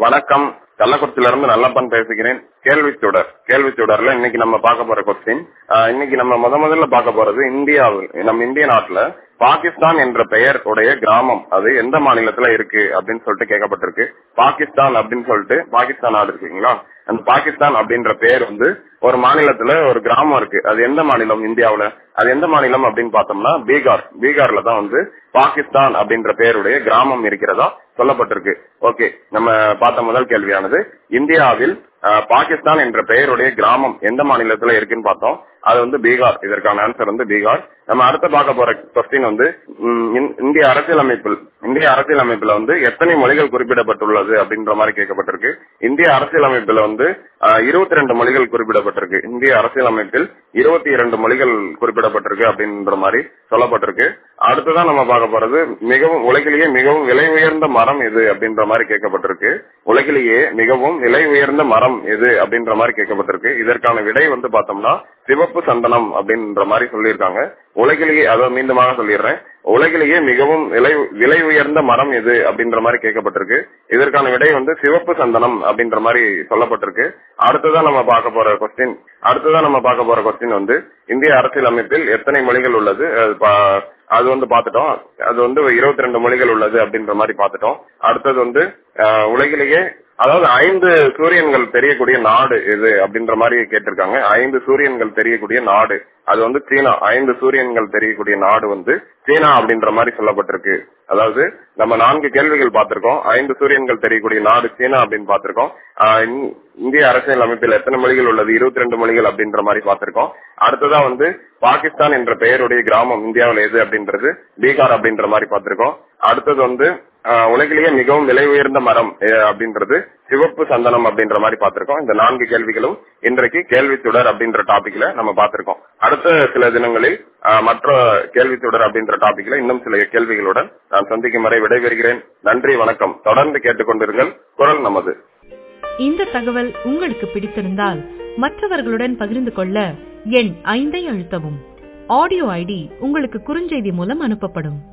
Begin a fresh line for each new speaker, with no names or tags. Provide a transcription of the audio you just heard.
வணக்கம் கள்ளக்குறிச்சியில இருந்து நல்லப்பன் பேசுகிறேன் கேள்வி தொடர் கேள்வி தொடர்ல இன்னைக்கு நம்ம பார்க்க போற கொஸ்டின் இன்னைக்கு நம்ம முத முதல்ல பார்க்க போறது இந்தியாவில் நம்ம இந்திய நாட்டுல பாகிஸ்தான் என்ற பெயர் உடைய கிராமம் அது எந்த மாநிலத்துல இருக்கு அப்படின்னு சொல்லிட்டு கேட்கப்பட்டிருக்கு பாகிஸ்தான் அப்படின்னு சொல்லிட்டு பாகிஸ்தான் நாடு இருக்குங்களா அந்த பாகிஸ்தான் அப்படின்ற பெயர் வந்து ஒரு மாநிலத்துல ஒரு கிராமம் இருக்கு அது எந்த மாநிலம் இந்தியாவுல அது எந்த மாநிலம் அப்படின்னு பார்த்தோம்னா பீகார் பீகார்ல தான் வந்து பாகிஸ்தான் அப்படின்ற பெயருடைய கிராமம் இருக்கிறதா சொல்லப்பட்டிருக்கு ஓகே நம்ம பார்த்த முதல் கேள்வியானது இந்தியாவில் பாகிஸ்தான் என்ற பெயருடைய கிராமம் எந்த மாநிலத்துல இருக்குன்னு பார்த்தோம் அது வந்து பீகார் இதற்கான ஆன்சர் வந்து பீகார் நம்ம அடுத்த பார்க்க போற கொஸ்டின் வந்து இந்திய அரசியலமைப்பில் இந்திய அரசியலமைப்புல வந்து எத்தனை மொழிகள் குறிப்பிடப்பட்டுள்ளது அப்படின்ற மாதிரி கேட்கப்பட்டிருக்கு இந்திய அரசியலமைப்புல வந்து இருபத்தி ரெண்டு மொழிகள் குறிப்பிடப்பட்டிருக்கு இந்திய அரசியலமைப்பில் இருபத்தி இரண்டு மொழிகள் குறிப்பிடப்பட்டிருக்கு அப்படின்ற மாதிரி சொல்லப்பட்டிருக்கு அடுத்ததான் நம்ம பார்க்க போறது மிகவும் உலகிலேயே மிகவும் விலை உயர்ந்த மரம் எது அப்படின்ற மாதிரி கேட்கப்பட்டிருக்கு உலகிலேயே மிகவும் விலை உயர்ந்த மரம் எது அப்படின்ற மாதிரி கேட்கப்பட்டிருக்கு இதற்கான விடை வந்து பார்த்தோம்னா சிவப்பு சந்தனம் அப்படின்ற மாதிரி சொல்லியிருக்காங்க உலகிலேயே அதாவது மீண்டுமாக சொல்லிடுறேன் உலகிலேயே மிகவும் விலை விலை உயர்ந்த மரம் எது அப்படின்ற மாதிரி கேட்கப்பட்டிருக்கு இதற்கான விடை வந்து சிவப்பு சந்தனம் அப்படின்ற மாதிரி சொல்லப்பட்டிருக்கு அடுத்ததான் நம்ம பார்க்க போற கொஸ்டின் அடுத்ததான் நம்ம பார்க்க போற கொஸ்டின் வந்து இந்திய அரசியலமைப்பில் எத்தனை மொழிகள் உள்ளது அது வந்து பாத்துட்டோம் அது வந்து இருபத்தி ரெண்டு மொழிகள் உள்ளது அப்படின்ற மாதிரி பாத்துட்டோம் அடுத்தது வந்து உலகிலேயே அதாவது ஐந்து சூரியன்கள் தெரியக்கூடிய நாடு இது அப்படின்ற மாதிரி கேட்டிருக்காங்க ஐந்து சூரியன்கள் தெரியக்கூடிய நாடு அது வந்து சீனா ஐந்து சூரியன்கள் தெரியக்கூடிய நாடு வந்து சீனா அப்படின்ற மாதிரி சொல்லப்பட்டிருக்கு அதாவது நம்ம நான்கு கேள்விகள் பார்த்திருக்கோம் ஐந்து சூரியன்கள் தெரியக்கூடிய நாடு சீனா அப்படின்னு பார்த்திருக்கோம் இந்திய அரசியல் அமைப்பில் எத்தனை மொழிகள் உள்ளது இருபத்தி ரெண்டு மொழிகள் அப்படின்ற மாதிரி பார்த்திருக்கோம் அடுத்ததா வந்து பாகிஸ்தான் என்ற பெயருடைய கிராமம் இந்தியாவில் எது அப்படின்றது பீகார் அப்படின்ற மாதிரி பார்த்திருக்கோம் அடுத்தது வந்து உலகிலேயே மிகவும் விலை உயர்ந்த மரம் அப்படின்றது சிவப்பு சந்தனம் அப்படின்ற மாதிரி பார்த்திருக்கோம் இந்த நான்கு கேள்விகளும் இன்றைக்கு கேள்வி தொடர் அப்படின்ற டாபிக்ல நம்ம பார்த்திருக்கோம் அடுத்த சில தினங்களில் மற்ற கேள்வி தொடர் அப்படின்ற டாபிக்ல இன்னும் சில கேள்விகளுடன் நான் சந்திக்கும் வரை விடைபெறுகிறேன் நன்றி வணக்கம் தொடர்ந்து கேட்டுக்கொண்டிருங்கள் குரல் நமது
இந்த தகவல் உங்களுக்கு பிடித்திருந்தால் மற்றவர்களுடன் பகிர்ந்து கொள்ள எண் ஐந்தை அழுத்தவும் ஆடியோ ஐடி உங்களுக்கு குறுஞ்செய்தி மூலம் அனுப்பப்படும்